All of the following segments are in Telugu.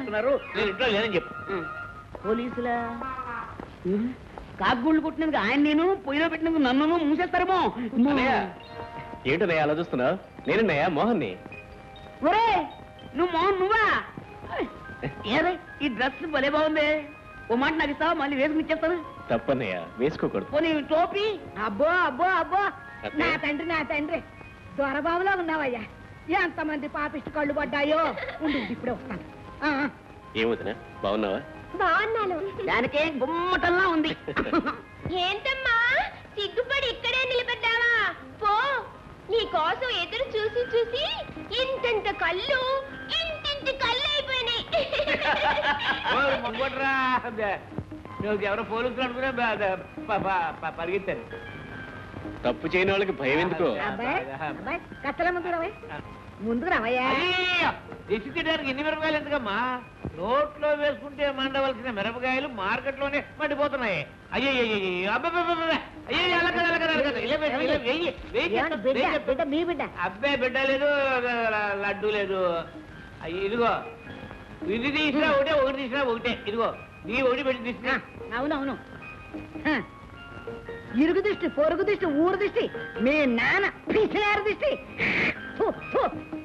చేస్తున్నారు నేను ఇంట్లో లేదని చెప్పు పోలీసులా కాకుగూళ్ళు కొట్టినందుకు ఆయన నేను పొయ్యిలో పెట్టినందుకు నన్ను మూసేస్తారేమో అన్నయ్య ఏంటన్నయ్య అలా చూస్తున్నావు నేనన్నయ్య మోహన్ని ఒరే నువ్వు మోహన్ నువ్వా ఏరే ఈ డ్రెస్ భలే బాగుంది ఓ మాట నాకు ఇస్తావా మళ్ళీ వేసుకుని ఇచ్చేస్తాను తప్పన్నయ్య వేసుకోకూడదు పోనీ టోపీ అబ్బో అబ్బో అబ్బో అత్తయ్య. నా తండ్రి నా తండ్రి దొరబాబులో ఉన్నావయ్యా ఎంతమంది పాపిష్టి కళ్ళు పడ్డాయో ఉండు ఇప్పుడే వస్తాను ఆ, ఆ. ఏమవుతున్నా బాగున్నావా బాగున్నాను దానికే గుమ్మటంలా ఉంది ఏంటమ్మా సిగ్గుపడి ఇక్కడే నిలబడ్డావా పో నీ కోసం ఎదురు చూసి చూసి ఇంతంత కళ్ళు ఇంతింత కళ్ళు అయిపోయినాయి మంగోట్రా నువ్వు ఎవరో పోలీసులు అనుకునే పరిగెత్తాను తప్పు చేయని వాళ్ళకి భయం ఎందుకో అబ్బాయి అబ్బాయి కత్తల ముందు రావయ్య ముందుకు రావయ్యా అయ్యయ్యయ్య! దిష్టి తీయడానికి ఎన్ని మిరపకాయలు ఎందుకమ్మా నోట్లో వేసుకుంటే మండవలసిన మిరపకాయలు మార్కెట్లోనే మండిపోతున్నాయి అయ్యయ్యయ్య అయ్యయ్య అలా కదా అలా కదా అలా కదా. ఇలా వేయి, ఇలా వేయి, వేయి ఏమండి చెప్తా, బిడ్డ వేయి చెప్తా. బిడ్డ మీ బిడ్డ అబ్బాయి బిడ్డ లేదు ల- లడ్డు లేదు అయ్యి ఇదిగో ఇది తీసినా ఒకటే ఒకటి తీసినా ఒకటే ఇదిగో నీ ఒకటి పెట్టి తీసినా అవునవును హ. ఇరుగు దిష్టి పొరుగు దిష్టి ఊరు దిష్టి మీ నాన్న పిసినారు దిష్టి ఫు, ఫు.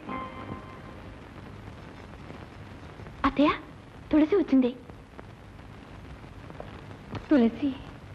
అత్తయ్య తులసి వచ్చింది తులసి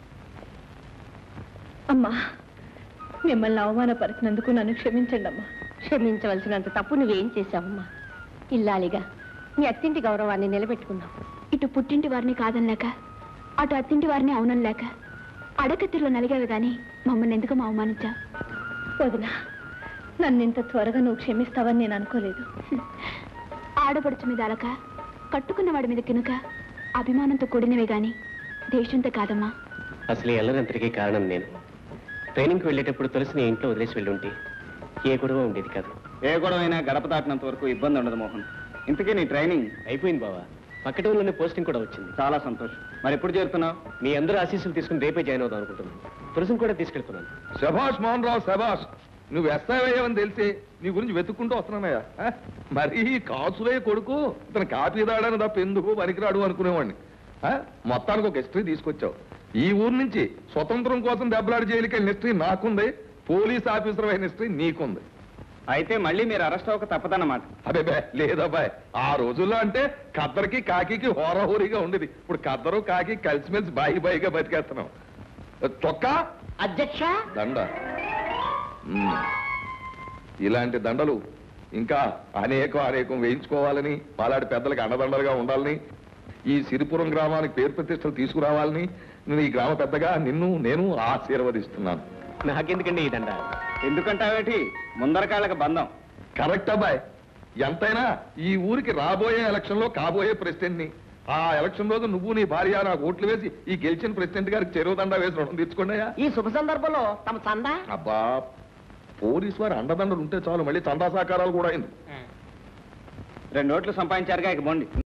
అమ్మా మిమ్మల్ని అవమానపరిచినందుకు నన్ను క్షమించండి అమ్మా క్షమించవలసినంత తప్పు నువ్వేం చేశావమ్మా ఇల్లాలిగా మీ అత్తింటి గౌరవాన్ని నిలబెట్టుకున్నావు ఇటు పుట్టింటి వారిని కాదనలేక అటు అత్తింటి వారిని అవునలేక అడకత్తిలో నలిగావి గాని మమ్మల్ని ఎందుకు అవమానించా వదినా నన్ను ఇంత త్వరగా నువ్వు క్షమిస్తావని నేను అనుకోలేదు ఆడపడుచు మీద అలక కట్టుకున్న వాడి మీద కినుక అభిమానంతో కూడినవే గాని దేశంతో కాదమ్మా అసలు ఈ అల్లరంతటికీ కారణం నేను ట్రైనింగ్కి వెళ్ళేటప్పుడు తులసిని ఇంట్లో వదిలేసి వెళ్ళి ఉంటే ఏ గొడవ ఉండేది కాదు ఏ గొడవైనా గడప దాటినంత వరకు ఇబ్బంది ఉండదు మోహన్ ఇంతకీ నీ ట్రైనింగ్ అయిపోయింది బావా పక్క టౌన్లోనే పోస్టింగ్ కూడా వచ్చింది చాలా సంతోషం మరి ఎప్పుడు చేరుతున్నావు మీ అందరూ ఆశీస్సులు తీసుకుని రేపే జాయిన్ అవుదాం అనుకుంటున్నాను తులసిని కూడా తీసుకెళ్తున్నాను శభాష్ మోహన్ రావు శభాష్ నువ్వు ఎస్తావేయవని తెలిసి నీ గురించి వెతుక్కుంటూ వస్తున్నానయ్యా ఆ? మరి ఈ కాసులే కొడుకు ఇతను కాపీ దాడని తప్ప ఎందుకు పనికిరాడు అనుకునేవాడిని ఆ? మొత్తానికి ఒక హిస్టరీ తీసుకొచ్చావు ఈ ఊరు నుంచి స్వతంత్రం కోసం దెబ్బలాడి జైలుకి వెళ్ళిన హిస్టరీ నాకుంది పోలీస్ ఆఫీసర్ అయిన హిస్టరీ నీకుంది అయితే మళ్ళీ మీరు అరెస్ట్ అవ్వక తప్పదన్నమాట అదే లేదబ్బాయ్ ఆ రోజుల్లో అంటే కద్దరికి కాకికి హోరహోరీగా ఉండేది ఇప్పుడు కద్దరు కాకి కలిసిమెలిసి బాయి బాయిగా బతికేస్తున్నాం చొక్కా అధ్యక్ష దండ మ్మ్. ఇలాంటి దండలు ఇంకా అనేకం అనేకం వేయించుకోవాలని పాలాడి పెద్దలకు అండదండలుగా ఉండాలని ఈ సిరిపురం గ్రామానికి పేరు ప్రతిష్టలు తీసుకురావాలని నేను ఈ గ్రామ పెద్దగా నిన్ను నేను ఆశీర్వదిస్తున్నాను నాకెందుకండి ఈ దండ ఎందుకంటావేటి ముందరకాళ్ళకి బంధం కరెక్ట్ అబ్బాయ్ ఎంతైనా ఈ ఊరికి రాబోయే ఎలక్షన్ లో కాబోయే ప్రెసిడెంట్ ని ఆ ఎలక్షన్ రోజు నువ్వు నీ భార్య నాకు ఓట్లు వేసి ఈ గెలిచిన ప్రెసిడెంట్ గారికి చెరువు దండ వేసి రుణం తీర్చుకోండియా ఈ శుభ సందర్భంలో తమ చందా అబ్బా పోలీసు వారు అండదండలు ఉంటే చాలు మళ్ళీ చందా సాకారాలు కూడా అయింది రెండు ఓట్లు సంపాదించారుగా ఇక బోండి